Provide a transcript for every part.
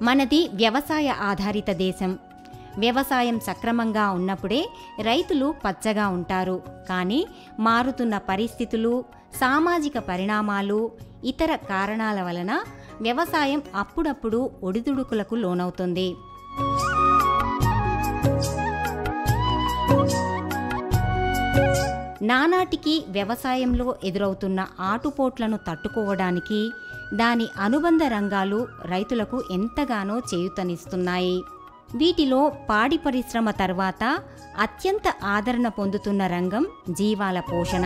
మనది వ్యవసాయ ఆధారిత దేశం వ్యవసాయం సక్రమంగా ఉన్నప్పుడే రైతులు పచ్చగా ఉంటారు కానీ మారుతున్న పరిస్థితులు సామాజిక పరిణామాలు ఇతర కారణాల వలన వ్యవసాయం అప్పుడప్పుడు ఒడిదుడుకులకు లోనవుతుంది నానాటికి వ్యవసాయంలో ఎదురవుతున్న ఆటుపోట్లను తట్టుకోవడానికి దాని అనుబంధ రంగాలు రైతులకు ఎంతగానో చేయూతనిస్తున్నాయి వీటిలో పాడి పరిశ్రమ తర్వాత అత్యంత ఆదరణ పొందుతున్న రంగం జీవాల పోషణ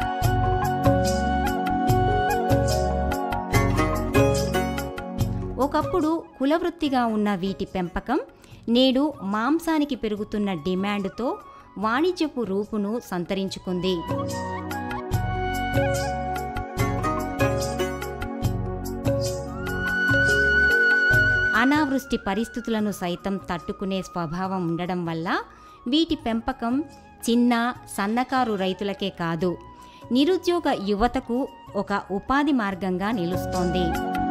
ఒకప్పుడు కులవృత్తిగా ఉన్న వీటి పెంపకం నేడు మాంసానికి పెరుగుతున్న డిమాండ్తో వాణిజ్యపు రూపును సంతరించుకుంది అనావృష్టి పరిస్థితులను సైతం తట్టుకునే స్వభావం ఉండడం వల్ల వీటి పెంపకం చిన్న సన్నకారు రైతులకే కాదు నిరుద్యోగ యువతకు ఒక ఉపాధి మార్గంగా నిలుస్తోంది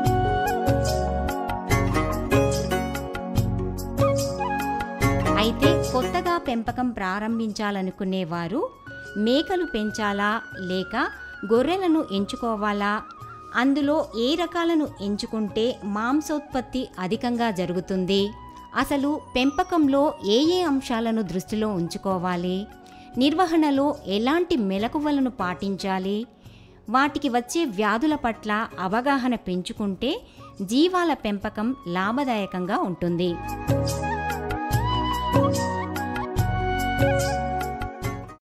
అయితే కొత్తగా పెంపకం ప్రారంభించాలనుకునేవారు మేకలు పెంచాలా లేక గొర్రెలను ఎంచుకోవాలా అందులో ఏ రకాలను ఎంచుకుంటే మాంసోత్పత్తి అధికంగా జరుగుతుంది అసలు పెంపకంలో ఏ ఏ అంశాలను దృష్టిలో ఉంచుకోవాలి నిర్వహణలో ఎలాంటి మెలకువలను పాటించాలి వాటికి వచ్చే వ్యాధుల పట్ల అవగాహన పెంచుకుంటే జీవాల పెంపకం లాభదాయకంగా ఉంటుంది